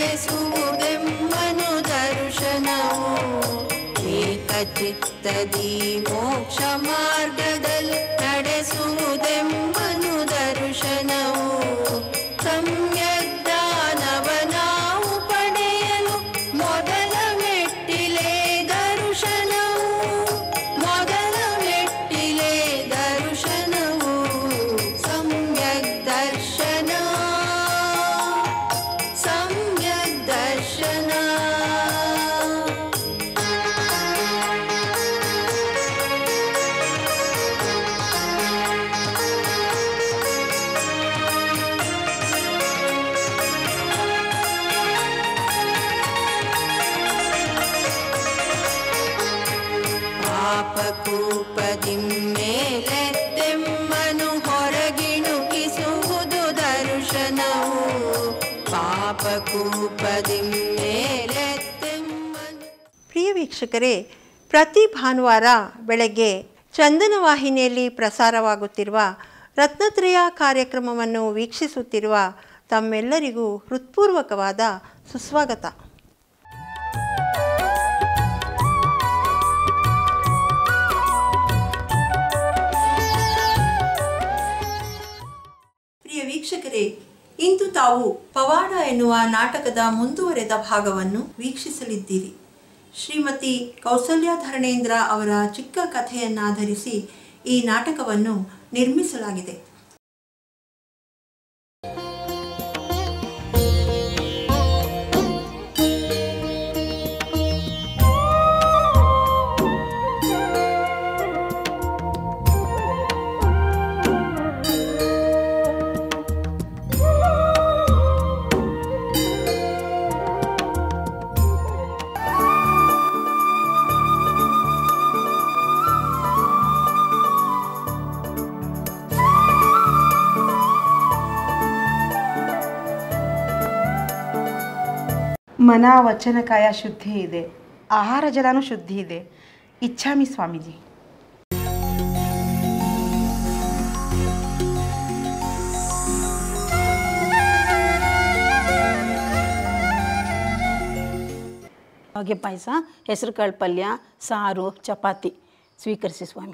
ನಡೆಸುವುದೆಮ್ಮನು ದರ್ಶನವು ಏಕಚಿತ್ತದಿ ಮೋಕ್ಷ ಮಾರ್ಗದಲ್ಲಿ ನಡೆಸುವುದೆಮ್ಮನು ದರ್ಶನವು ಸಮ್ಯಜ್ಞಾನವ ನಾವು ಪಡೆಯಲು ಮೊದಲ ಮೆಟ್ಟಿಲೆ ದರ್ಶನವು ಮೊದಲ ಮೆಟ್ಟಿಲೆ ದರ್ಶನವು ಸಮ್ಯಕ್ ದರ್ಶನ ಸಮ್ಯಕ್ ದರ್ಶನ ಪಾಪಕೂಪದಿ ಮೇಲೆತ್ತೆಮ್ಮನು ಹೊರಗಿಣುಕಿಸುವುದು ದರ್ಶನವು ಪಾಪಕೂಪದಿ ಮೇಲೆತ್ತೆಮ್ಮನು ಪ್ರಿಯ ವೀಕ್ಷಕರೇ ಪ್ರತಿ ಭಾನುವಾರ ಬೆಳಗ್ಗೆ ಚಂದನ ವಾಹಿನಿಯಲ್ಲಿ ಪ್ರಸಾರವಾಗುತ್ತಿರುವ ರತ್ನತ್ರಯ ಕಾರ್ಯಕ್ರಮವನ್ನು ವೀಕ್ಷಿಸುತ್ತಿರುವ ತಮ್ಮೆಲ್ಲರಿಗೂ ಹೃತ್ಪೂರ್ವಕವಾದ ಸುಸ್ವಾಗತ ಪ್ರಿಯ ವೀಕ್ಷಕರೇ ಇಂದು ತಾವು ಪವಾಡ ಎನ್ನುವ ನಾಟಕದ ಮುಂದುವರೆದ ಭಾಗವನ್ನು ವೀಕ್ಷಿಸಲಿದ್ದೀರಿ ಶ್ರೀಮತಿ ಕೌಸಲ್ಯ ಧರಣೇಂದ್ರ ಅವರ ಚಿಕ್ಕ ಕಥೆಯನ್ನಾಧರಿಸಿ ಈ ನಾಟಕವನ್ನು ನಿರ್ಮಿಸಲಾಗಿದೆ ಮನ ವಚನ ಕಾಯ ಶುದ್ಧಿ ಇದೆ ಆಹಾರ ಜಲನೂ ಶುದ್ಧಿ ಇದೆ ಇಚ್ಛಾಮಿ ಸ್ವಾಮೀಜಿ ಹೊಗೆ ಪಾಯಸ ಹೆಸರು ಕಾಳು ಪಲ್ಯ ಸಾರು ಚಪಾತಿ ಸ್ವೀಕರಿಸಿ ಸ್ವಾಮಿ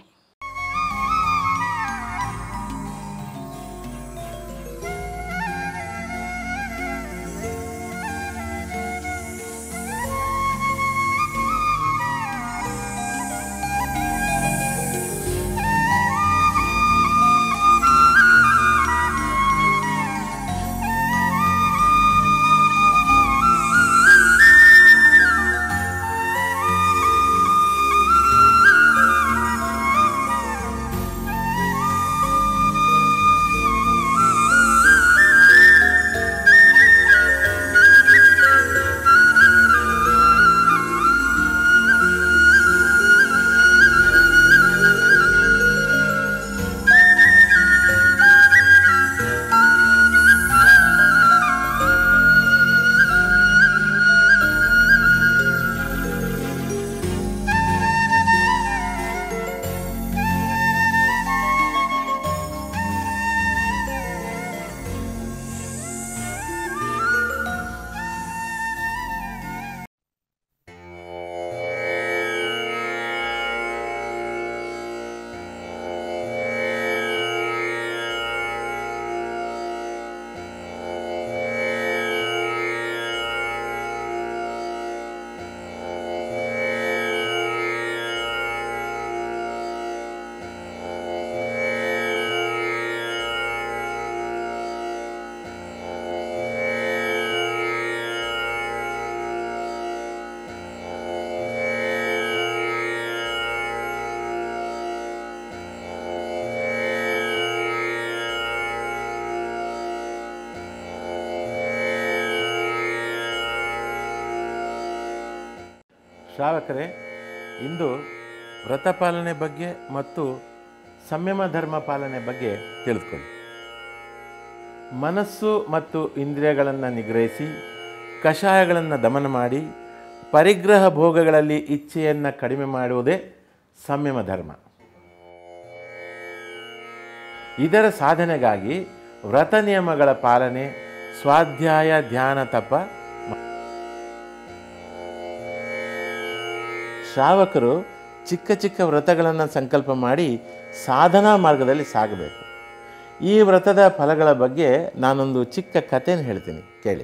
ಶ್ರಾವಕರೇ ಇಂದು ವ್ರತ ಪಾಲನೆ ಬಗ್ಗೆ ಮತ್ತು ಸಂಯಮ ಧರ್ಮ ಪಾಲನೆ ಬಗ್ಗೆ ತಿಳಿದುಕೊಳ್ಳಿ ಮನಸ್ಸು ಮತ್ತು ಇಂದ್ರಿಯಗಳನ್ನು ನಿಗ್ರಹಿಸಿ ಕಷಾಯಗಳನ್ನು ದಮನ ಮಾಡಿ ಪರಿಗ್ರಹ ಭೋಗಗಳಲ್ಲಿ ಇಚ್ಛೆಯನ್ನು ಕಡಿಮೆ ಮಾಡುವುದೇ ಸಂಯಮ ಧರ್ಮ ಇದರ ಸಾಧನೆಗಾಗಿ ವ್ರತ ನಿಯಮಗಳ ಪಾಲನೆ ಸ್ವಾಧ್ಯಾಯ ಧ್ಯಾನ ತಪ ಮ- ಶ್ರಾವಕರು ಚಿಕ್ಕ ಚಿಕ್ಕ ವ್ರತಗಳನ್ನು ಸಂಕಲ್ಪ ಮಾಡಿ ಸಾಧನಾ ಮಾರ್ಗದಲ್ಲಿ ಸಾಗಬೇಕು ಈ ವ್ರತದ ಫಲಗಳ ಬಗ್ಗೆ ನಾನೊಂದು ಚಿಕ್ಕ ಕಥೆಯನ್ನು ಹೇಳ್ತೀನಿ ಕೇಳಿ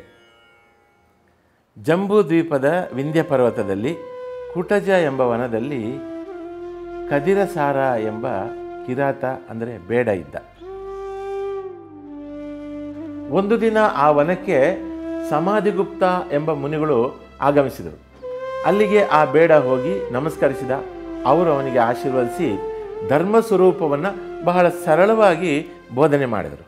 ಜಂಬೂ ದ್ವೀಪದ ವಿಂಧ್ಯ ಪರ್ವತದಲ್ಲಿ ಕುಟಜ ಎಂಬ ವನದಲ್ಲಿ ಕದಿರಸಾರ ಎಂಬ ಕಿರಾತ ಅಂದರೆ ಬೇಡ ಇದ್ದ ಒಂದು ದಿನ ಆ ವನಕ್ಕೆ ಸಮಾಧಿಗುಪ್ತ ಎಂಬ ಮುನಿಗಳು ಆಗಮಿಸಿದರು ಅಲ್ಲಿಗೆ ಆ ಬೇಡ ಹೋಗಿ ನಮಸ್ಕರಿಸಿದ ಅವರು ಅವನಿಗೆ ಆಶೀರ್ವದಿಸಿ ಧರ್ಮ ಸ್ವರೂಪವನ್ನು ಬಹಳ ಸರಳವಾಗಿ ಬೋಧನೆ ಮಾಡಿದರು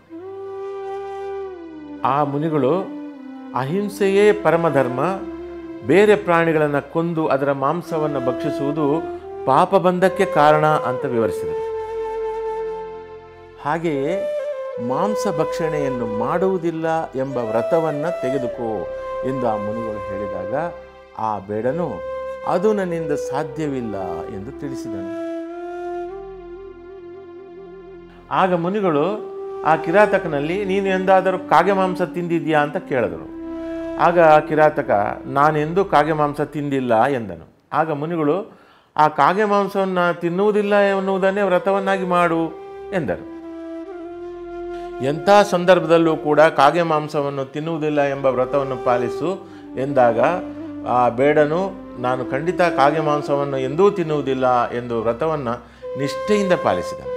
ಆ ಮುನಿಗಳು ಅಹಿಂಸೆಯೇ ಪರಮಧರ್ಮ ಬೇರೆ ಪ್ರಾಣಿಗಳನ್ನು ಕೊಂದು ಅದರ ಮಾಂಸವನ್ನು ಭಕ್ಷಿಸುವುದು ಪಾಪ ಬಂಧಕ್ಕೆ ಕಾರಣ ಅಂತ ವಿವರಿಸಿದರು ಹಾಗೆಯೇ ಮಾಂಸ ಭಕ್ಷಣೆಯನ್ನು ಮಾಡುವುದಿಲ್ಲ ಎಂಬ ವ್ರತವನ್ನು ತೆಗೆದುಕೋ ಎಂದು ಆ ಮುನಿಗಳು ಹೇಳಿದಾಗ ಆ ಬೇಡನು ಅದು ನನ್ನಿಂದ ಸಾಧ್ಯವಿಲ್ಲ ಎಂದು ತಿಳಿಸಿದನು ಆಗ ಮುನಿಗಳು ಆ ಕಿರಾತಕನಲ್ಲಿ ನೀನು ಎಂದಾದರೂ ಕಾಗೆ ಮಾಂಸ ತಿಂದಿದ್ಯಾ ಅಂತ ಕೇಳಿದರು ಆಗ ಆ ಕಿರಾತಕ ನಾನೆಂದೂ ಕಾಗೆ ಮಾಂಸ ತಿಂದಿಲ್ಲ ಎಂದನು ಆಗ ಮುನಿಗಳು ಆ ಕಾಗೆ ಮಾಂಸವನ್ನು ತಿನ್ನುವುದಿಲ್ಲ ಎನ್ನುವುದನ್ನೇ ವ್ರತವನ್ನಾಗಿ ಮಾಡು ಎಂದರು ಎಂಥ ಸಂದರ್ಭದಲ್ಲೂ ಕೂಡ ಕಾಗೆ ಮಾಂಸವನ್ನು ತಿನ್ನುವುದಿಲ್ಲ ಎಂಬ ವ್ರತವನ್ನು ಪಾಲಿಸು ಎಂದಾಗ ಆ ಬೇಡನು ನಾನು ಖಂಡಿತ ಕಾಗೆ ಮಾಂಸವನ್ನು ಎಂದೂ ತಿನ್ನುವುದಿಲ್ಲ ಎಂದು ವ್ರತವನ್ನು ನಿಷ್ಠೆಯಿಂದ ಪಾಲಿಸಿದನು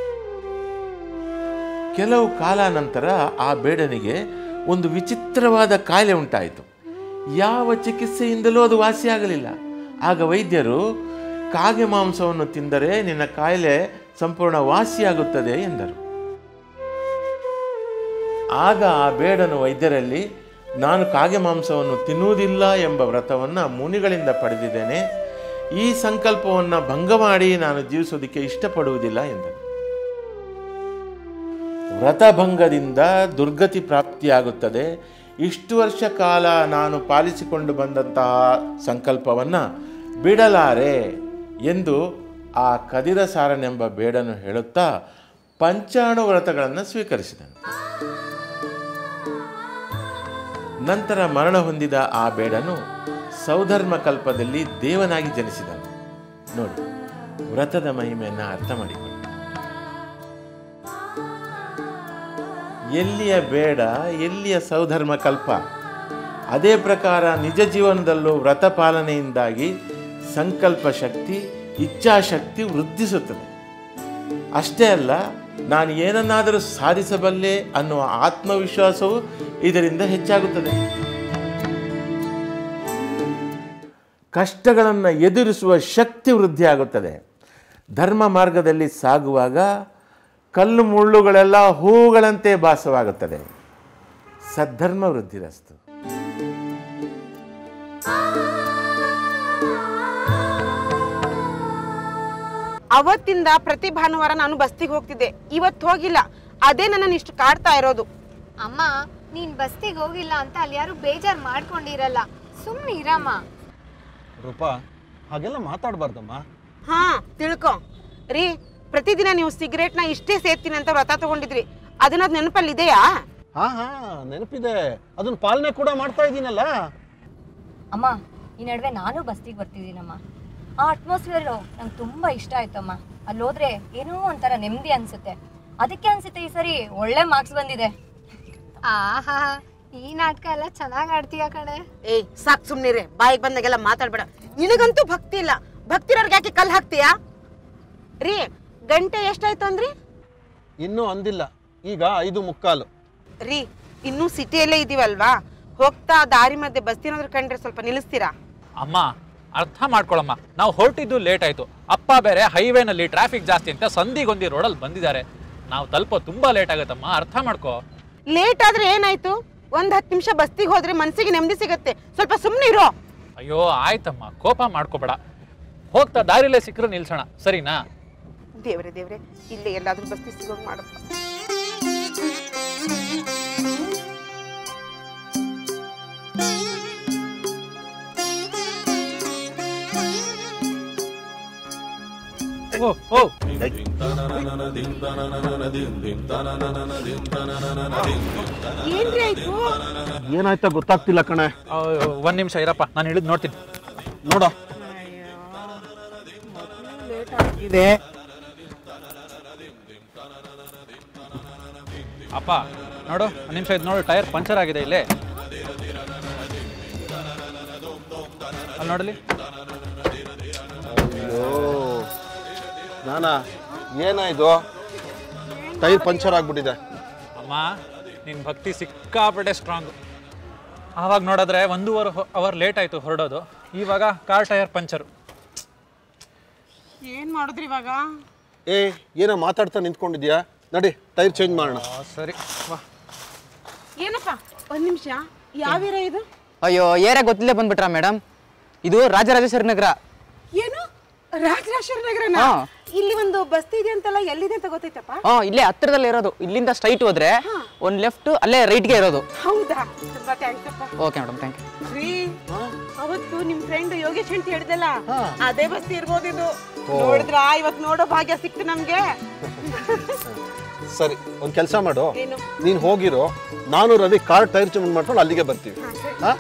ಕೆಲವು ಕಾಲ ನಂತರ ಆ ಬೇಡನಿಗೆ ಒಂದು ವಿಚಿತ್ರವಾದ ಕಾಯಿಲೆ ಉಂಟಾಯಿತು ಯಾವ ಚಿಕಿತ್ಸೆಯಿಂದಲೂ ಅದು ವಾಸಿಯಾಗಲಿಲ್ಲ ಆಗ ವೈದ್ಯರು ಕಾಗೆ ಮಾಂಸವನ್ನು ತಿಂದರೆ ನಿನ್ನ ಕಾಯಿಲೆ ಸಂಪೂರ್ಣ ವಾಸಿಯಾಗುತ್ತದೆ ಎಂದರು ಆಗ ಆ ಬೇಡನು ವೈದ್ಯರಲ್ಲಿ ನಾನು ಕಾಗೆ ಮಾಂಸವನ್ನು ತಿನ್ನುವುದಿಲ್ಲ ಎಂಬ ವ್ರತವನ್ನು ಮುನಿಗಳಿಂದ ಪಡೆದಿದ್ದೇನೆ ಈ ಸಂಕಲ್ಪವನ್ನು ಭಂಗ ಮಾಡಿ ನಾನು ಜೀವಿಸೋದಕ್ಕೆ ಇಷ್ಟಪಡುವುದಿಲ್ಲ ಎಂದನು ವ್ರತಭಂಗದಿಂದ ದುರ್ಗತಿ ಪ್ರಾಪ್ತಿಯಾಗುತ್ತದೆ ಇಷ್ಟು ವರ್ಷ ಕಾಲ ನಾನು ಪಾಲಿಸಿಕೊಂಡು ಬಂದಂತಹ ಸಂಕಲ್ಪವನ್ನು ಬಿಡಲಾರೆ ಎಂದು ಆ ಕದಿರಸಾರನೆಂಬ ಬೇಡನು ಹೇಳುತ್ತಾ ಪಂಚಾಣು ವ್ರತಗಳನ್ನು ಸ್ವೀಕರಿಸಿದನು ನಂತರ ಮರಣ ಹೊಂದಿದ ಆ ಬೇಡನು ಸೌಧರ್ಮ ಕಲ್ಪದಲ್ಲಿ ದೇವನಾಗಿ ಜನಿಸಿದನು ನೋಡಿ ವ್ರತದ ಮಹಿಮೆಯನ್ನು ಅರ್ಥ ಮಾಡಿಕೊಳ್ಳಿ ಎಲ್ಲಿಯ ಬೇಡ ಎಲ್ಲಿಯ ಸೌಧರ್ಮ ಕಲ್ಪ ಅದೇ ಪ್ರಕಾರ ನಿಜ ಜೀವನದಲ್ಲೂ ವ್ರತ ಪಾಲನೆಯಿಂದಾಗಿ ಸಂಕಲ್ಪ ಶಕ್ತಿ ಇಚ್ಛಾಶಕ್ತಿ ವೃದ್ಧಿಸುತ್ತದೆ ಅಷ್ಟೇ ಅಲ್ಲ ನಾನು ಏನನ್ನಾದರೂ ಸಾಧಿಸಬಲ್ಲೆ ಅನ್ನುವ ಆತ್ಮವಿಶ್ವಾಸವು ಇದರಿಂದ ಹೆಚ್ಚಾಗುತ್ತದೆ ಕಷ್ಟಗಳನ್ನು ಎದುರಿಸುವ ಶಕ್ತಿ ವೃದ್ಧಿಯಾಗುತ್ತದೆ ಧರ್ಮ ಮಾರ್ಗದಲ್ಲಿ ಸಾಗುವಾಗ ಕಲ್ಲು ಮುಳ್ಳುಗಳೆಲ್ಲ ಹೂಗಳಂತೆ ಭಾಸವಾಗುತ್ತದೆ ಸದ್ಧರ್ಮ ವೃದ್ಧಿರಸ್ತು ಅವತ್ತಿಂದ ಪ್ರತಿ ಭಾನುವಾರ ನಾನು ಬಸ್ತಿಗೆ ಹೋಗ್ತಿದ್ದೆ ಇವತ್ತು ಹೋಗಿಲ್ಲ ಅದೇ ನನ್ನನ್ನು ಇಷ್ಟು ಕಾಡ್ತಾ ಇರೋದು ಅಮ್ಮ ನೀನ್ ಬಸ್ತಿಗೆ ಹೋಗಿಲ್ಲ ಅಂತ ಅಲ್ಲಿ ಯಾರು ಬೇಜಾರ್ ಮಾಡ್ಕೊಂಡಿರಲ್ಲ ಸುಮ್ನೆ ಇರಮ್ಮ ರೂಪಾ ಹಾಗೆಲ್ಲ ಮಾತಾಡಬಾರ್ದಮ್ಮ ಹಾ ತಿಳ್ಕೊ ರೀ ಪ್ರತಿದಿನ ನೀವು ಸಿಗರೇಟ್ನ ಇಷ್ಟೇ ಸೇರ್ತೀನಿ ಅಂತ ವ್ರತ ತಗೊಂಡಿದ್ರಿ ಅದನ್ನೋದು ನೆನಪಲ್ಲಿ ಇದೆಯಾ ಹಾ ಹಾ ನೆನಪಿದೆ ಅದನ್ನ ಪಾಲನೆ ಕೂಡ ಮಾಡ್ತಾ ಇದ್ದೀನಲ್ಲ ಅಮ್ಮ ಈ ನಡುವೆ ನಾನು ಬಸ್ತಿಗೆ ಬರ್ತಿದ್ದೀನಮ್ಮ ಆ ಅಟ್ಮಾಸ್ಫಿಯರ್ ನಂಗೆ ತುಂಬಾ ಇಷ್ಟ ಆಯ್ತಮ್ಮ ಅಲ್ಲಿ ಹೋದ್ರೆ ಏನೋ ಒಂಥರ ನೆಮ್ಮದಿ ಅನ್ಸುತ್ತೆ ಅದಕ್ಕೆ ಅನ್ಸುತ್ತೆ ಈ ಸರಿ ಒಳ್ಳೆ ಮಾರ್ಕ್ಸ್ ಬಂದಿದೆ ಆಹಾ ಈ ನಾಟಕ ಎಲ್ಲ ಚೆನ್ನಾಗ್ ಆಡ್ತೀಯ ಕಣೆ ಏಯ್ ಸಾಕ್ ಸುಮ್ನಿರೆ ಬಾಯಿಗೆ ಬಂದಾಗೆಲ್ಲ ಮಾತಾಡ್ಬೇಡ ನಿನಗಂತೂ ಭಕ್ತಿ ಇಲ್ಲ ಭಕ್ತಿ ಇರೋರ್ಗೆ ಯಾಕೆ ಕಲ್ಲು ಹಾಕ್ತೀಯಾ ರೀ ಗಂಟೆ ಎಷ್ಟಾಯ್ತು ಅಂದ್ರಿ ಇನ್ನೂ ಅಂದಿಲ್ಲ ಈಗ ಐದು ಮುಕ್ಕಾಲು ರೀ ಇನ್ನೂ ಸಿಟಿಯಲ್ಲೇ ಇದೀವಲ್ವಾ ಹೋಗ್ತಾ ದಾರಿ ಮಧ್ಯೆ ಬಸ್ ಏನಾದ್ರು ಕಂಡ್ರೆ ಸ್ವಲ್ಪ ನಿಲ್ಲಿಸ್ತೀರಾ ಅಮ್ಮ ಅರ್ಥ ಮಾಡ್ಕೊಳಮ್ಮ ನಾವು ಹೊರಟಿದ್ದು ಲೇಟ್ ಆಯ್ತು ಅಪ್ಪ ಬೇರೆ ಹೈವೇನಲ್ಲಿ ಟ್ರಾಫಿಕ್ ಜಾಸ್ತಿ ಅಂತ ಸಂದಿಗೊಂದಿ ರೋಡಲ್ಲಿ ಬಂದಿದ್ದಾರೆ ನಾವು ತಲುಪೋ ತುಂಬಾ ಲೇಟ್ ಆಗುತ್ತಮ್ಮ ಅರ್ಥ ಮಾಡ್ಕೋ ಲೇಟ್ ಆದ್ರೆ ಏನಾಯ್ತು ಒಂದ್ ಹತ್ತು ನಿಮಿಷ ಬಸ್ತಿಗೆ ಹೋದ್ರೆ ಮನ್ಸಿಗೆ ನೆಮ್ಮದಿ ಸಿಗತ್ತೆ ಸ್ವಲ್ಪ ಸುಮ್ಮನೆ ಇರೋ ಅಯ್ಯೋ ಆಯ್ತಮ್ಮ ಕೋಪ ಮಾಡ್ಕೋಬೇಡ ಹೋಗ್ತಾ ದಾರಿಲೇ ಸಿಕ್ಕರೆ ನಿಲ್ಸೋಣ ಸರಿನಾ ದೇವ್ರೆ ದೇವ್ರೆ ಇಲ್ಲೇ ಎಲ್ಲಾದ್ರೂ ಬಸ್ತಿ ಸಿಗೋಗ್ ಮಾಡಪ್ಪ ಓ ಓ ಏನ್ರಿ ಆಯ್ತು ಏನಾಯ್ತಾ ಗೊತ್ತಾಗ್ತಿಲ್ಲ ಕಣೆ ಒಂದ್ ನಿಮಿಷ ಇರಪ್ಪ ನಾನು ಇಳಿದು ನೋಡ್ತೀನಿ ನೋಡ ಇದೆ ಅಪ್ಪ ನೋಡು ಒಂದು ನಿಮಿಷ ಇದು ನೋಡು ಟೈರ್ ಪಂಚರ್ ಆಗಿದೆ ಇಲ್ಲಿ ಅಲ್ಲಿ ನೋಡಲಿ ಅಯ್ಯೋ ನಾನಾ ಏನಾಯ್ತು ಟೈರ್ ಪಂಚರ್ ಆಗ್ಬಿಟ್ಟಿದೆ ಅಮ್ಮ ನಿನ್ನ ಭಕ್ತಿ ಸಿಕ್ಕಾಪಟ್ಟೆ ಸ್ಟ್ರಾಂಗು ಆವಾಗ ನೋಡಿದ್ರೆ ಒಂದೂವರೆ ಅವರ್ ಲೇಟ್ ಆಯಿತು ಹೊರಡೋದು ಇವಾಗ ಕಾರ್ ಟೈರ್ ಪಂಚರು ಏನ್ ಮಾಡಿದ್ರಿ ಇವಾಗ ಏ ಏನೋ ಮಾತಾಡ್ತಾ ನಿಂತ್ಕೊಂಡಿದ್ಯಾ ನಡಿ ಟೈರ್ ಚೇಂಜ್ ಮಾಡೋಣ ಸರಿ ವಾ ಏನಪ್ಪ ಒಂದ್ ನಿಮಿಷ ಯಾವ ಏರಿಯಾ ಇದು ಅಯ್ಯೋ ಏರಿಯಾ ಗೊತ್ತಿಲ್ಲೇ ಬಂದ್ಬಿಟ್ರಾ ಮೇಡಮ್ ಇದು ರಾಜರಾಜೇಶ್ವರಿ ನಗರ ಏನು ರಾಜರಾಜೇಶ್ವರ ನಗರನ ಹಾ. ಇಲ್ಲಿ ಒಂದು ಬಸ್ತಿ ಇದೆ ಅಂತಲ್ಲ ಎಲ್ಲಿದೆ ಅಂತ ಗೊತ್ತೈತಪ್ಪ ಹಾ ಇಲ್ಲೇ ಹತ್ತಿರದಲ್ಲೇ ಇರೋದು ಇಲ್ಲಿಂದ ಸ್ಟ್ರೈಟ್ ಹೋದ್ರೆ ಒಂದ್ ಲೆಫ್ಟ್ ಅಲ್ಲೇ ರೈಟ್ಗೆ ಇರೋದು ಹೌದಾ ತುಂಬಾ ಥ್ಯಾಂಕ್ಸ್ ಅಪ್ಪ ಓಕೆ ಮೇಡಮ್ ಥ್ಯಾಂಕ್ ಯು ರೀ ಅವತ್ತು ನಿಮ್ ಫ್ರೆಂಡ್ ಯೋಗೇಶ್ ಅಂತ ಹೇಳ್ದಲ್ಲ ಅದೇ ಬಸ್ತಿ ಇರ್ಬೋದು ಇದು ನೋಡಿದ್ರ ಇವತ್ ನೋಡೋ ಭಾಗ್ಯ ಸಿಕ್ತು ನಮ್ಗೆ ಸರಿ ಒಂದು ಕೆಲಸ ಮಾಡು ಏನು? ನೀನು ಹೋಗಿರೋ ನಾನು ರವಿ ಕಾರ್ ಟೈರ್ ಚೇಂಜ್ ಮಾಡ್ಕೊಂಡು ಅಲ್ಲಿಗೆ ಬರ್ತೀವಿ ಹಾ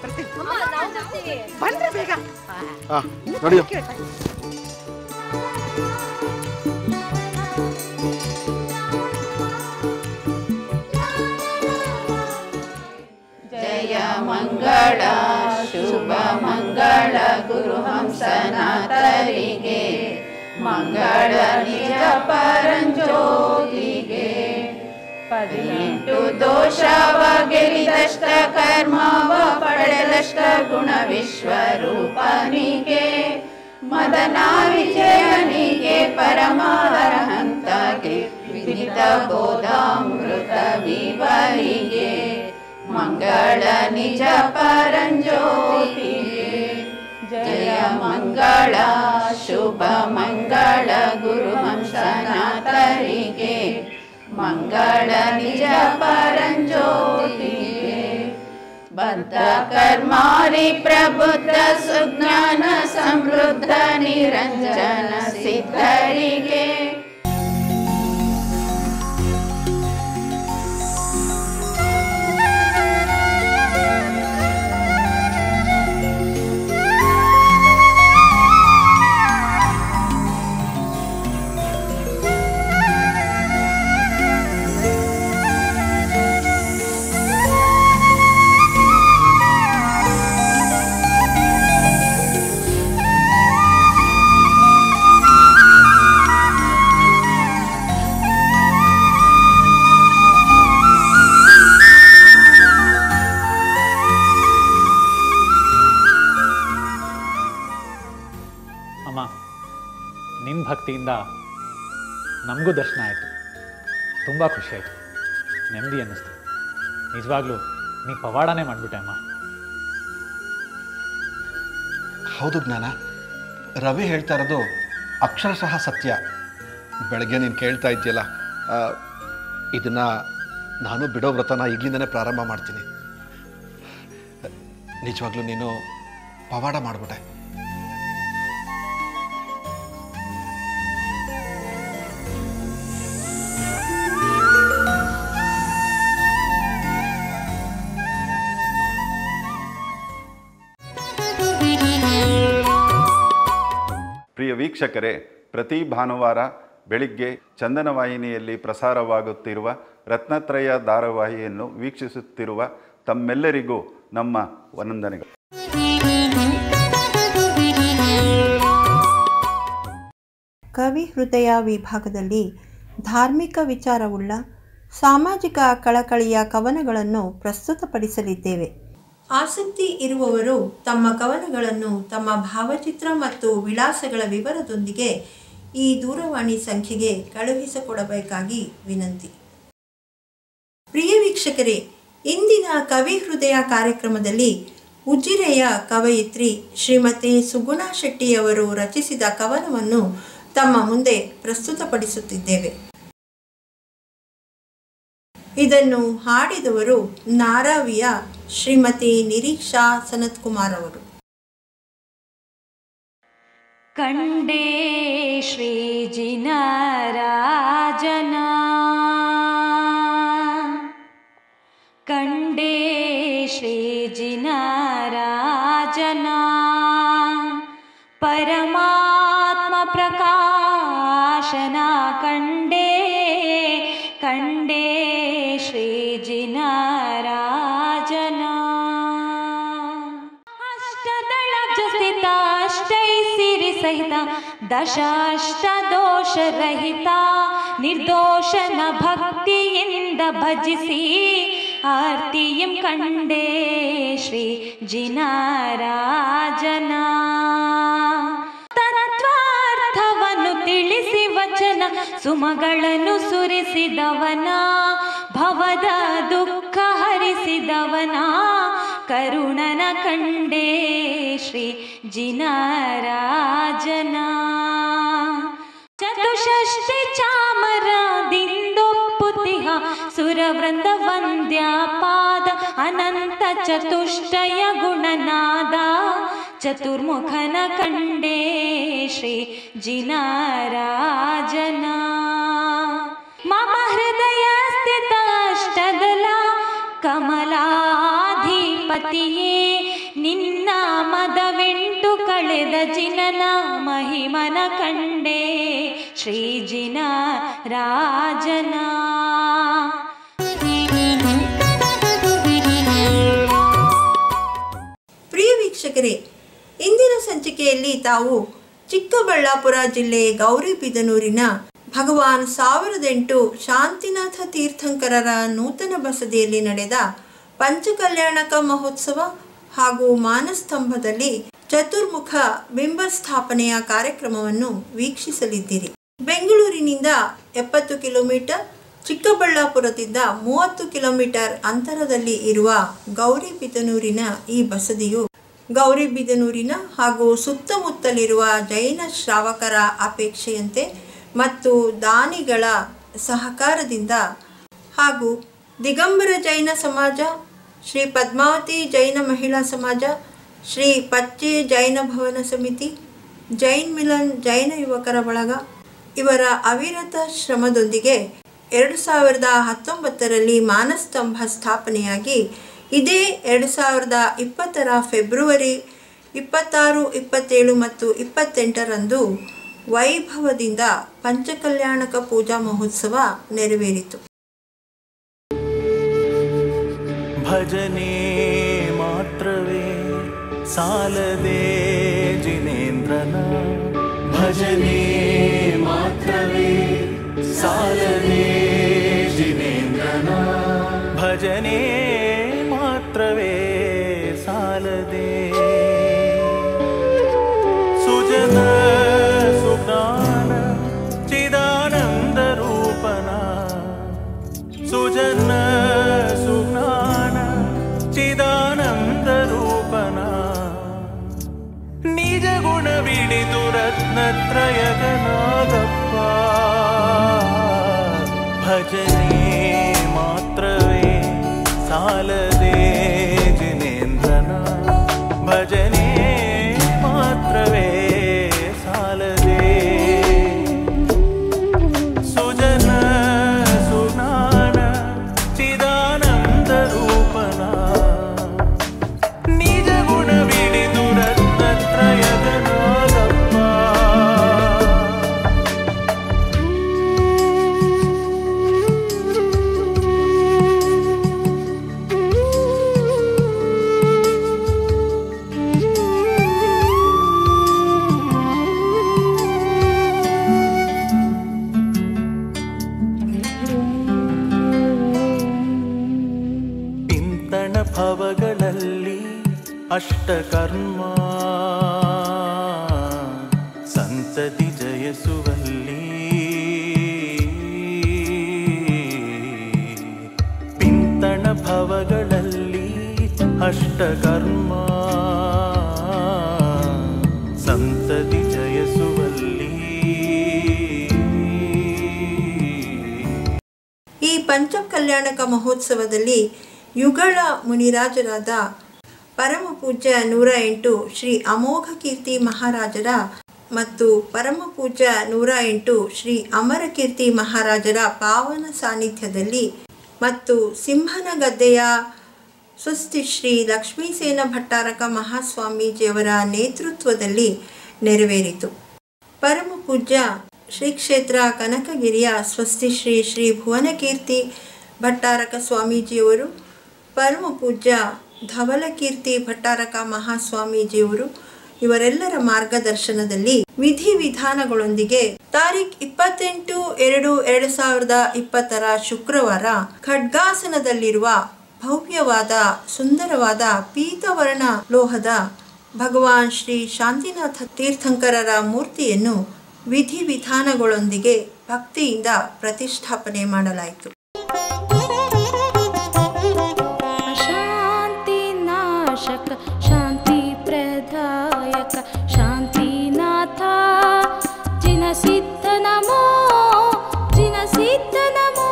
ಬಂದ್ರೆ ಬೇಗ ಹಾ ನಡಿಯೋ ಜಯ ಮಂಗಳ ಶುಭ ಮಂಗಳ ಗುರುಹಂಸನಾಥರಿಗೆ ಮಂಗಳ ನಿಜ ಪರಂಜ್ಯೋತಿಗೆ ಪದಿನೆಂಟು ದೋಷವ ಗೆಲಿದಷ್ಟ ಕರ್ಮವ ಪಡೆದಷ್ಟ ಗುಣ ವಿಶ್ವರೂಪನಿಗೆ ಮದನ ವಿಜಯನಿಗೆ ಪರಮಾರಹಂತಗೆ ವಿದಿತ ಬೋಧಾಮೃತ ವಿವರಿಗೆ ಮಂಗಳ ನಿಜ ಪರಂಜ್ಯೋತಿಗೆ ಜಯ ಮಂಗಳ ಶುಭ ಮಂಗಳ ಗುರುಹಂಸನಾಥರಿಗೆ ಮಂಗಳ ನಿಜ ಪರಂಜ್ಯೋತಿಗೆ ಬದ್ಧ ಕರ್ಮಾರಿ ಪ್ರಬುದ್ಧ ಸುಜ್ಞಾನ ಸಮೃದ್ಧ ನಿರಂಜನ ಸಿದ್ಧರಿಗೆ ಅಮ್ಮ ನಿನ್ನ ಭಕ್ತಿಯಿಂದ ನಮಗೂ ದರ್ಶನ ಆಯಿತು ತುಂಬ ಖುಷಿ ಆಯಿತು ನೆಮ್ಮದಿ ಅನ್ನಿಸ್ತು ನಿಜವಾಗ್ಲೂ ನೀ ಪವಾಡನೇ ಮಾಡಿಬಿಟ್ಟೆ ಅಮ್ಮ ಹೌದು ಜ್ಞಾನ ರವಿ ಹೇಳ್ತಾ ಇರೋದು ಅಕ್ಷರಶಃ ಸತ್ಯ ಬೆಳಗ್ಗೆ ನೀನು ಕೇಳ್ತಾ ಇದ್ದೀಯಲ್ಲ ಆ, ಇದನ್ನ ನಾನು ಬಿಡೋ ವ್ರತನ ಈಗಲಿಂದನೇ ಪ್ರಾರಂಭ ಮಾಡ್ತೀನಿ ನಿಜವಾಗ್ಲೂ ನೀನು ಪವಾಡ ಮಾಡಿಬಿಟ್ಟೆ ಪ್ರಿಯ ವೀಕ್ಷಕರೇ ಪ್ರತಿ ಭಾನುವಾರ ಬೆಳಿಗ್ಗೆ ಚಂದನ ವಾಹಿನಿಯಲ್ಲಿ ಪ್ರಸಾರವಾಗುತ್ತಿರುವ ರತ್ನತ್ರಯ ಧಾರಾವಾಹಿಯನ್ನು ವೀಕ್ಷಿಸುತ್ತಿರುವ ತಮ್ಮೆಲ್ಲರಿಗೂ ನಮ್ಮ ವಂದನೆಗಳು ಕವಿ ಹೃದಯ ವಿಭಾಗದಲ್ಲಿ ಧಾರ್ಮಿಕ ವಿಚಾರವುಳ್ಳ ಸಾಮಾಜಿಕ ಕಳಕಳಿಯ ಕವನಗಳನ್ನು ಪ್ರಸ್ತುತಪಡಿಸಲಿದ್ದೇವೆ ಆಸಕ್ತಿ ಇರುವವರು ತಮ್ಮ ಕವನಗಳನ್ನು ತಮ್ಮ ಭಾವಚಿತ್ರ ಮತ್ತು ವಿಳಾಸಗಳ ವಿವರದೊಂದಿಗೆ ಈ ದೂರವಾಣಿ ಸಂಖ್ಯೆಗೆ ಕಳುಹಿಸಿಕೊಡಬೇಕಾಗಿ ವಿನಂತಿ ಪ್ರಿಯ ವೀಕ್ಷಕರೇ ಇಂದಿನ ಕವಿ ಹೃದಯ ಕಾರ್ಯಕ್ರಮದಲ್ಲಿ ಉಜಿರೆಯ ಕವಯಿತ್ರಿ ಶ್ರೀಮತಿ ಸುಗುಣಾ ಶೆಟ್ಟಿಯವರು ರಚಿಸಿದ ಕವನವನ್ನು ತಮ್ಮ ಮುಂದೆ ಪ್ರಸ್ತುತಪಡಿಸುತ್ತಿದ್ದೇವೆ ಇದನ್ನು ಹಾಡಿದವರು ನಾರಾವಿಯ ಶ್ರೀಮತಿ ನಿರೀಕ್ಷಾ ಸನತ್ಕುಮಾರ್ ಅವರು ಕಂಡೇ ಶ್ರೀಜಿನ ರಾಜನ ಕಂಡೇ ಶ್ರೀಜಿನ ರಾಜನ ಪರಮಾತ್ಮ ಪ್ರಕಾಶನ ಶಾಸನ ಕಂಡೇ ಕಂಡೇ ಶ್ರೀಜಿನ ರಾಜನ ಅಷ್ಟದಳ ಜಸಿತ ಅಷ್ಟೈ ಸಿರಿ ಸಹಿತ ದಶಾಷ್ಟ ದೋಷ ರಹಿತ ನಿರ್ದೋಷನ ಭಕ್ತಿಯಿಂದ ಭಜಿಸಿ ಆರ್ತಿಯಂ ಕಂಡೇ ಶ್ರೀ ಜಿನರಾಜನ ತತ್ವಾರ್ಥವನ್ನು ತಿಳಿಸಿ ವಚನ ಸುಮಗಳನ್ನು ಸುರಿಸಿದವನ ಭವದ ದುಃಖ ಹರಿಸಿದವನ ಕರುಣನ ಕಂಡೇ ಶ್ರೀ ಜಿನರಾಜನ ಚತುಷಷ್ಟಿ ಚಾಮರದಿಂದೊಪ್ಪುತಿಹ ಸುರವೃಂದ ವಂದ್ಯಾಪಾದ ಅನಂತ ಚತುಷ್ಟಯ ಗುಣನಾದ ಚತುರ್ಮುಖನ ಕಂಡೇ ಶ್ರೀ ಜಿನರಾಜನ ಮಮ ಹೃದಯ ಸ್ಥಿತ ಅಷ್ಟದಲ ಕಮಲಾಧಿಪತಿಯೇ ನಿನ್ನ ಮದವೆಂಟು ಕಳೆದ ಜಿನನ ಮಹಿಮನ ಕಂಡೇ ಶ್ರೀ ಜಿನ ರಾಜನ ಪ್ರಿಯ ವೀಕ್ಷಕರೇ ಇಂದಿನ ಸಂಚಿಕೆಯಲ್ಲಿ ತಾವು ಚಿಕ್ಕಬಳ್ಳಾಪುರ ಜಿಲ್ಲೆ ಗೌರಿಬಿದನೂರಿನ ಭಗವಾನ್ ಸಾವಿರದೆಂಟು ಶಾಂತಿನಾಥ ತೀರ್ಥಂಕರರ ನೂತನ ಬಸದಿಯಲ್ಲಿ ನಡೆದ ಪಂಚಕಲ್ಯಾಣಕ ಮಹೋತ್ಸವ ಹಾಗೂ ಮಾನಸ್ತಂಭದಲ್ಲಿ ಚತುರ್ಮುಖ ಬಿಂಬ ಸ್ಥಾಪನೆಯ ಕಾರ್ಯಕ್ರಮವನ್ನು ವೀಕ್ಷಿಸಲಿದ್ದೀರಿ ಬೆಂಗಳೂರಿನಿಂದ ಎಪ್ಪತ್ತು ಕಿಲೋಮೀಟರ್ ಚಿಕ್ಕಬಳ್ಳಾಪುರದಿಂದ ಮೂವತ್ತು ಕಿಲೋಮೀಟರ್ ಅಂತರದಲ್ಲಿ ಇರುವ ಗೌರಿಬಿದನೂರಿನ ಈ ಬಸದಿಯು ಗೌರಿಬಿದನೂರಿನ ಹಾಗೂ ಸುತ್ತಮುತ್ತಲಿರುವ ಜೈನ ಶ್ರಾವಕರ ಅಪೇಕ್ಷೆಯಂತೆ ಮತ್ತು ದಾನಿಗಳ ಸಹಕಾರದಿಂದ ಹಾಗೂ ದಿಗಂಬರ ಜೈನ ಸಮಾಜ ಶ್ರೀ ಪದ್ಮಾವತಿ ಜೈನ ಮಹಿಳಾ ಸಮಾಜ ಶ್ರೀ ಪಚ್ಚೆ ಜೈನ ಭವನ ಸಮಿತಿ ಜೈನ್ ಮಿಲನ್ ಜೈನ ಯುವಕರ ಬಳಗ ಇವರ ಅವಿರತ ಶ್ರಮದೊಂದಿಗೆ ಎರಡು ಸಾವಿರದ ಹತ್ತೊಂಬತ್ತರಲ್ಲಿ ಮಾನಸ್ತಂಭ ಸ್ಥಾಪನೆಯಾಗಿ ಇದೇ ಎರಡು ಸಾವಿರದ ಇಪ್ಪತ್ತರ ಫೆಬ್ರವರಿ ಇಪ್ಪತ್ತಾರು ಇಪ್ಪತ್ತೇಳು ಮತ್ತು ಇಪ್ಪತ್ತೆಂಟರಂದು ವೈಭವದಿಂದ ಪಂಚಕಲ್ಯಾಣಕ ಪೂಜಾ ಮಹೋತ್ಸವ ನೆರವೇರಿತು ಭಜನೆ ಮಾತ್ರವೇ ಸಾಲದೆ ಜಿನೇಂದ್ರನ ಭಜನೆ ಮಾತ್ರವೇ ಸಾಲದೆ ಜಿನೇಂದ್ರನ ಭಜನೆ ಮಾತ್ರವೇ ಸಾಲದೆ ಸುಜನ ಸುಜ್ಞಾನ ಚಿದಾನಂದ ರೂಪನ ಸುಜನ ಸುಜ್ಞಾನ ಚಿದಾನಂದ ರೂಪನ ನಿಜ ಗುಣ ಬಿಡಿದು ರತ್ನತ್ರಯಗನಾಗಪ್ಪ ಭಜನೆ ಮಾತ್ರವೇ ಸಾಲದೆ ಜಿನೇಂದ್ರನ ಭಜನೆ ಮಾತ್ರವೇ ಸಾಲದೆ ಸುಜನ ಸುನಾನ ಚಿದಾನಂದ ರೂಪನ ನಿಜ ಗುಣ ಬಿಡಿದು ರತ್ನತ್ರಯಗನಾಗಪ್ಪ ಪಿಂತಣ ಭವಗಳಲ್ಲಿ ಅಷ್ಟಕರ್ಮ ಸಂತತಿ ಜಯಿಸುವಲ್ಲಿ ಪಿಂತಣ ಭವಗಳಲ್ಲಿ ಅಷ್ಟಕರ್ಮ ಸಂತತಿ ಜಯಿಸುವಲ್ಲಿ ಈ ಪಂಚಕಲ್ಯಾಣಕ ಮಹೋತ್ಸವದಲ್ಲಿ ಯುಗಳ ಮುನಿರಾಜರಾದ ಪರಮ ಪೂಜ್ಯ ನೂರ ಎಂಟು ಶ್ರೀ ಅಮೋಘ ಕೀರ್ತಿ ಮಹಾರಾಜರ ಮತ್ತು ಪರಮ ಪೂಜ್ಯ ನೂರ ಎಂಟು ಶ್ರೀ ಅಮರಕೀರ್ತಿ ಮಹಾರಾಜರ ಪಾವನ ಸಾನ್ನಿಧ್ಯದಲ್ಲಿ ಮತ್ತು ಸಿಂಹನಗದ್ದೆಯ ಸ್ವಸ್ತಿ ಶ್ರೀ ಲಕ್ಷ್ಮೀಸೇನ ಭಟ್ಟಾರಕ ಮಹಾಸ್ವಾಮೀಜಿಯವರ ನೇತೃತ್ವದಲ್ಲಿ ನೆರವೇರಿತು ಪರಮ ಪೂಜ್ಯ ಶ್ರೀ ಕ್ಷೇತ್ರ ಕನಕಗಿರಿಯ ಸ್ವಸ್ತಿ ಶ್ರೀ ಶ್ರೀ ಭುವನಕೀರ್ತಿ ಭಟ್ಟಾರಕ ಸ್ವಾಮೀಜಿಯವರು ಪರಮ ಪೂಜ್ಯ ಧವಲಕೀರ್ತಿ ಭಟ್ಟಾರಕ ಮಹಾಸ್ವಾಮೀಜಿಯವರು ಇವರೆಲ್ಲರ ಮಾರ್ಗದರ್ಶನದಲ್ಲಿ ವಿಧಿವಿಧಾನಗಳೊಂದಿಗೆ ತಾರೀಖ್ ಇಪ್ಪತ್ತೆಂಟು ಎರಡು ಎರಡು ಸಾವಿರದ ಇಪ್ಪತ್ತರ ಶುಕ್ರವಾರ ಖಡ್ಗಾಸನದಲ್ಲಿರುವ ಭವ್ಯವಾದ ಸುಂದರವಾದ ಪೀತವರ್ಣ ಲೋಹದ ಭಗವಾನ್ ಶ್ರೀ ಶಾಂತಿನಾಥ ತೀರ್ಥಂಕರರ ಮೂರ್ತಿಯನ್ನು ವಿಧಿವಿಧಾನಗಳೊಂದಿಗೆ ಭಕ್ತಿಯಿಂದ ಪ್ರತಿಷ್ಠಾಪನೆ ಮಾಡಲಾಯಿತು शान्तिनाशक शान्तिप्रदायक शान्तिनाथ जिनसिद्ध नमो जिनसिद्ध नमो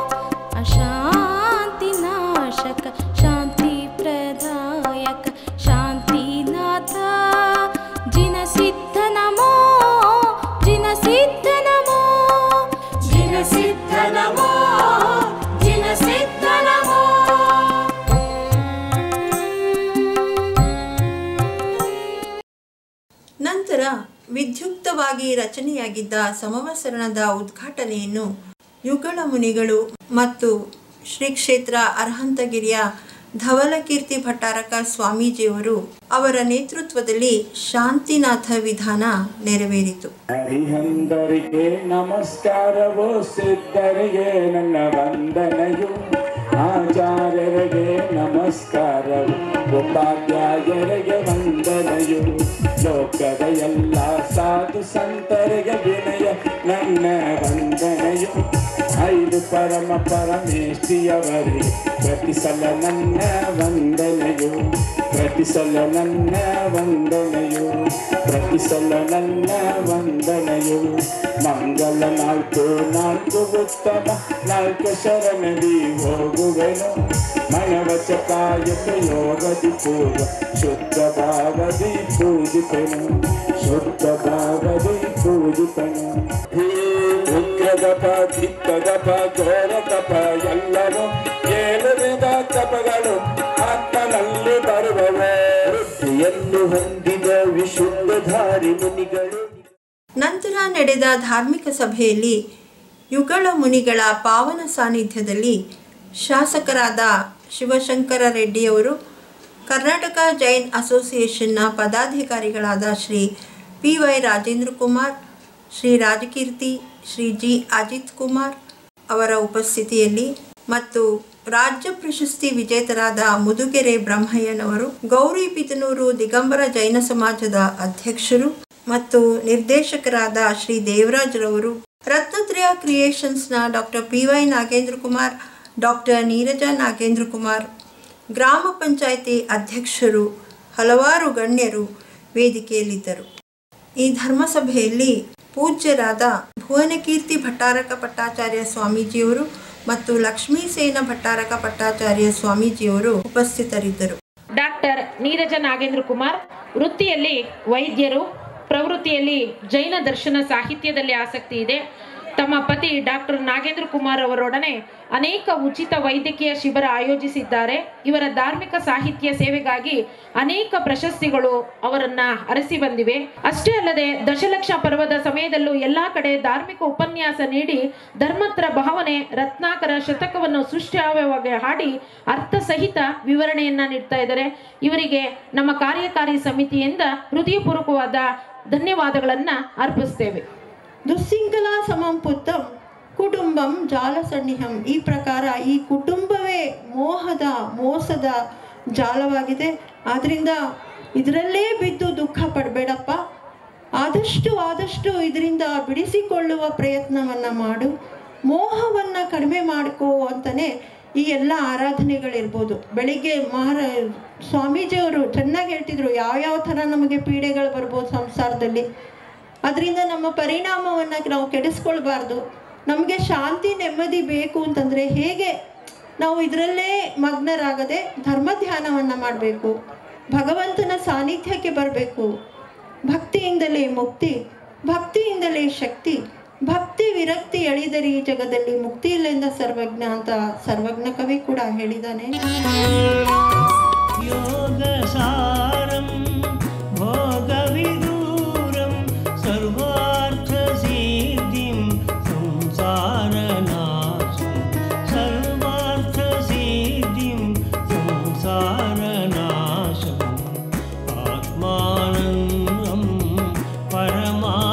अशान्तिनाशक शान्तिप्रदायक शान्तिनाथ जिनसिद्ध नमो जिनसिद्ध नमो जिनसिद्ध नमो जिनसिद्ध नमो ನಂತರ ವಿದ್ಯುಕ್ತವಾಗಿ ರಚನೆಯಾಗಿದ್ದ ಸಮವಸರಣದ ಉದ್ಘಾಟನೆಯನ್ನು ಯುಗಳ ಮುನಿಗಳು ಮತ್ತು ಶ್ರೀ ಕ್ಷೇತ್ರ ಅರ್ಹಂತಗಿರಿಯ ಧವಲಕೀರ್ತಿ ಭಟ್ಟಾರಕ ಸ್ವಾಮೀಜಿಯವರು ಅವರ ನೇತೃತ್ವದಲ್ಲಿ ಶಾಂತಿನಾಥ ವಿಧಾನ ನೆರವೇರಿತು ಹರಿಹಂದರಿಗೆ ನಮಸ್ಕಾರವೋ ಸಿದ್ಧರಿಗೆ ನನ್ನ ವಂದನೆಯು ಆಚಾರ್ಯರಿಗೆ ನಮಸ್ಕಾರವು ಉಪಾಧ್ಯಾಯರಿಗೆ ವಂದನೆಯು ಲೋಕದ ಎಲ್ಲ ಸಾಧು ಸಂತರಿಗೆ ವಿನಯ ನನ್ನ ವಂದನೆಯು ಐದು ಪರಮ ಪರಮೇಷ್ಠಿಯವರೇ ಪ್ರತಿ ಸಲ ನನ್ನ ವಂದನೆಯು ಪ್ರತಿ ಸಲ ನನ್ನ ವಂದನೆಯು ಪ್ರತಿ ಸಲ ನನ್ನ ವಂದನೆಯು ಮಂಗಲ ನಾಲ್ಕು ನಾಲ್ಕು ಉತ್ತಮ ನಾಲ್ಕು ಶರಣದಿ ಹೋಗುವೆನು ಮನವಚ ಕಾಯಕ ಯೋಗದಿ ಪೂರ್ವ ಶುದ್ಧ ಭಾವದಿ ಪೂಜಿಪೆನು ಶುದ್ಧ ಭಾವದಿ ಪೂಜಿಪೆನು ಹೇ ಉಗ್ರದಪ ಧಿಕ್ಕದಪ ಘೋರತಪ ಎಲ್ಲರೂ ಏಳು ವಿಧ ತಪಗಳು ಆತ್ಮನಲ್ಲಿ ಬರುವವೆ ವೃದ್ಧಿಯನ್ನು ಹೊಂದಿದ ವಿಶುದ್ಧಧಾರಿ ಮುನಿಗಳು ನಂತರ ನಡೆದ ಧಾರ್ಮಿಕ ಸಭೆಯಲ್ಲಿ ಯುಗಳ ಮುನಿಗಳ ಪಾವನ ಸಾನ್ನಿಧ್ಯದಲ್ಲಿ ಶಾಸಕರಾದ ಶಿವಶಂಕರ ರೆಡ್ಡಿಯವರು ಕರ್ನಾಟಕ ಜೈನ್ ಅಸೋಸಿಯೇಷನ್ನ ಪದಾಧಿಕಾರಿಗಳಾದ Shri P Y Rajendra Kumar Shri Rajakeerthi Shri G Ajith Kumar ಅವರ ಉಪಸ್ಥಿತಿಯಲ್ಲಿ ಮತ್ತು ರಾಜ್ಯ ಪ್ರಶಸ್ತಿ ವಿಜೇತರಾದ ಮುದುಗೆರೆ ಬ್ರಹ್ಮಯ್ಯನವರು ಗೌರಿ ಬಿದನೂರು ದಿಗಂಬರ ಜೈನ ಸಮಾಜದ ಅಧ್ಯಕ್ಷರು ಮತ್ತು ನಿರ್ದೇಶಕರಾದ ಶ್ರೀ ದೇವರಾಜ್ರವರು ರತ್ನತ್ರಯ ಕ್ರಿಯೇಷನ್ಸ್ನ doctor P Y Nagendra Kumar doctor Neeraja Nagendra Kumar ಗ್ರಾಮ ಪಂಚಾಯಿತಿ ಅಧ್ಯಕ್ಷರು ಹಲವಾರು ಗಣ್ಯರು ವೇದಿಕೆಯಲ್ಲಿದ್ದರು ಈ ಧರ್ಮಸಭೆಯಲ್ಲಿ ಪೂಜ್ಯರಾದ ಭುವನಕೀರ್ತಿ ಭಟ್ಟಾರಕ ಪಟ್ಟಾಚಾರ್ಯ ಸ್ವಾಮೀಜಿಯವರು ಮತ್ತು ಲಕ್ಷ್ಮೀಸೇನ ಭಟ್ಟಾರಕ ಪಟ್ಟಾಚಾರ್ಯ ಸ್ವಾಮೀಜಿಯವರು ಉಪಸ್ಥಿತರಿದ್ದರು ಡಾಕ್ಟರ್ ನೀರಜ ನಾಗೇಂದ್ರ ಕುಮಾರ್ ವೃತ್ತಿಯಲ್ಲಿ ವೈದ್ಯರು ಪ್ರವೃತ್ತಿಯಲ್ಲಿ ಜೈನ ದರ್ಶನ ಸಾಹಿತ್ಯದಲ್ಲಿ ಆಸಕ್ತಿ ಇದೆ ತಮ್ಮ ಪತಿ ಡಾಕ್ಟರ್ ನಾಗೇಂದ್ರ ಕುಮಾರ್ ಅವರೊಡನೆ ಅನೇಕ ಉಚಿತ ವೈದ್ಯಕೀಯ ಶಿಬಿರ ಆಯೋಜಿಸಿದ್ದಾರೆ ಇವರ ಧಾರ್ಮಿಕ ಸಾಹಿತ್ಯ ಸೇವೆಗಾಗಿ ಅನೇಕ ಪ್ರಶಸ್ತಿಗಳು ಅವರನ್ನ ಅರಸಿ ಬಂದಿವೆ ಅಷ್ಟೇ ಅಲ್ಲದೆ ದಶಲಕ್ಷ ಪರ್ವದ ಸಮಯದಲ್ಲೂ ಎಲ್ಲಾ ಕಡೆ ಧಾರ್ಮಿಕ ಉಪನ್ಯಾಸ ನೀಡಿ ಧರ್ಮತ್ರ ಭಾವನೆ ರತ್ನಾಕರ ಶತಕವನ್ನು ಸೃಷ್ಟಿಯಾಗಿ ಹಾಡಿ ಅರ್ಥಸಹಿತ ವಿವರಣೆಯನ್ನ ನೀಡ್ತಾ ಇದ್ದಾರೆ ಇವರಿಗೆ ನಮ್ಮ ಕಾರ್ಯಕಾರಿ ಸಮಿತಿಯಿಂದ ಹೃದಯಪೂರ್ವಕವಾದ ಧನ್ಯವಾದಗಳನ್ನ ಅರ್ಪಿಸ್ತೇವೆ ದುಸ್ಸಿಂಗಲ ಸಮಂ ಪುತ್ತಂ ಕುಟುಂಬಂ ಜಾಲಸನ್ನಿಹಂ ಈ ಪ್ರಕಾರ ಈ ಕುಟುಂಬವೇ ಮೋಹದ ಮೋಸದ ಜಾಲವಾಗಿದೆ ಆದ್ದರಿಂದ ಇದರಲ್ಲೇ ಬಿದ್ದು ದುಃಖ ಪಡಬೇಡಪ್ಪ ಆದಷ್ಟು ಆದಷ್ಟು ಇದರಿಂದ ಬಿಡಿಸಿಕೊಳ್ಳುವ ಪ್ರಯತ್ನವನ್ನು ಮಾಡು ಮೋಹವನ್ನು ಕಡಿಮೆ ಮಾಡ್ಕೋ ಅಂತಲೇ ಈ ಎಲ್ಲ ಆರಾಧನೆಗಳಿರ್ಬೋದು ಬೆಳಿಗ್ಗೆ ಮಹಾರ ಸ್ವಾಮೀಜಿಯವರು ಚೆನ್ನಾಗಿ ಹೇಳ್ತಿದ್ರು ಯಾವ್ಯಾವ ಥರ ನಮಗೆ ಪೀಡೆಗಳು ಬರ್ಬೋದು ಸಂಸಾರದಲ್ಲಿ ಅದರಿಂದ ನಮ್ಮ ಪರಿಣಾಮವನ್ನು ನಾವು ಕೆಡಿಸ್ಕೊಳ್ಬಾರ್ದು ನಮಗೆ ಶಾಂತಿ ನೆಮ್ಮದಿ ಬೇಕು ಅಂತಂದರೆ ಹೇಗೆ ನಾವು ಇದರಲ್ಲೇ ಮಗ್ನರಾಗದೆ ಧರ್ಮ ಧ್ಯಾನವನ್ನು ಮಾಡಬೇಕು ಭಗವಂತನ ಸಾನ್ನಿಧ್ಯಕ್ಕೆ ಬರಬೇಕು ಭಕ್ತಿಯಿಂದಲೇ ಮುಕ್ತಿ ಭಕ್ತಿಯಿಂದಲೇ ಶಕ್ತಿ ಭಕ್ತಿ ವಿರಕ್ತಿ ಎಳಿದರೆ ಈ ಜಗದಲ್ಲಿ ಮುಕ್ತಿ ಇಲ್ಲಿಂದ ಸರ್ವಜ್ಞ ಅಂತ ಸರ್ವಜ್ಞ ಕವಿ ಕೂಡ ಹೇಳಿದ್ದಾನೆ योगसारं भोगविदूरं सर्वार्थसिद्धिप्रदायकं ಪರಮಾತ್ಮನೇ